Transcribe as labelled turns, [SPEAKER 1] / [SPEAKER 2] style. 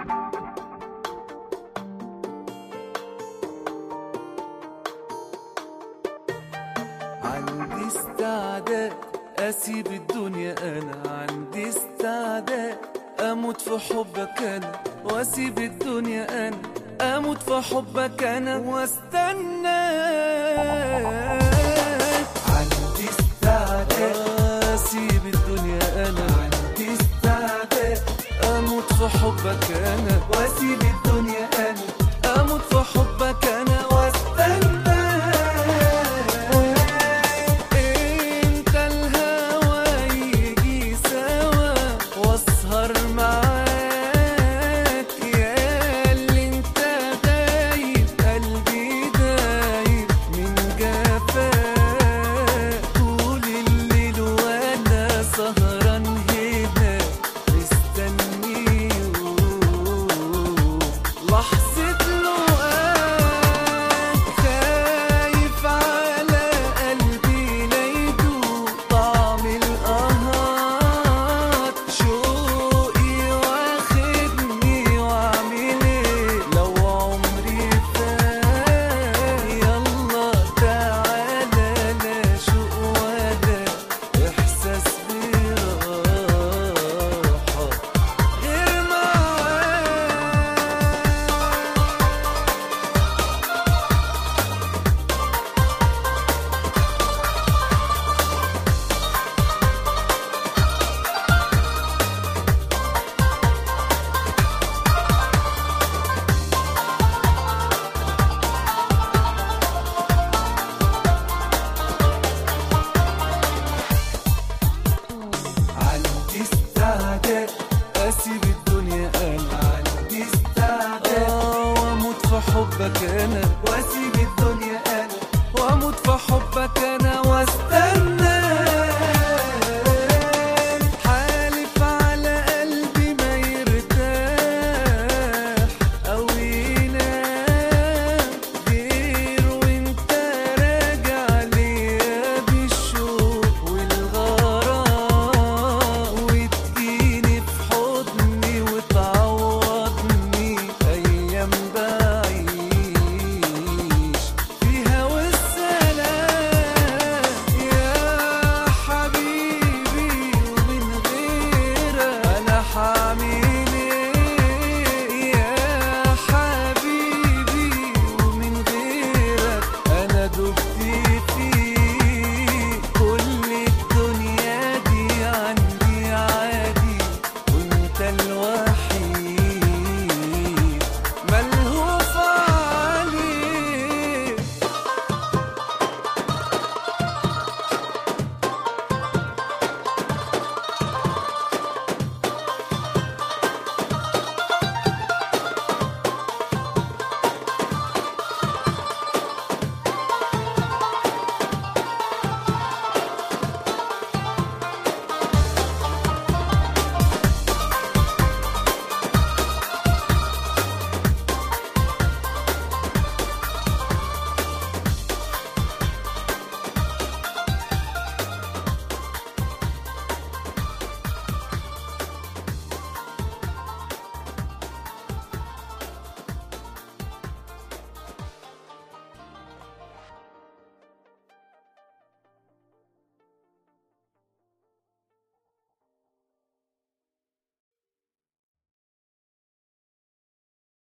[SPEAKER 1] عندي استعداد اسيب الدنيا انا عندي استعداد اموت في حبك انا واسيب الدنيا انا اموت في حبك انا واستنى عندي استعداد اسيب الدنيا انا عندي استعداد اموت في حبك انا واسيب الدنيا انا اموت في حبك انا واستنى انت الهوى يجي سوا واسهر معاك يا اللي انت دايب قلبي دايب من جفاك طول الليل وانا سهران هنا مستني لحظة لقاك خايف على قلبي لا يدوق طعم القهار شوقي واخدني واعمل ايه لو عمري فات يلا تعالى لا شوق ولا احساس براحة غير معاك عندي استعداد اسيب الدنيا انا عندي استعداد اه واموت في حبك انا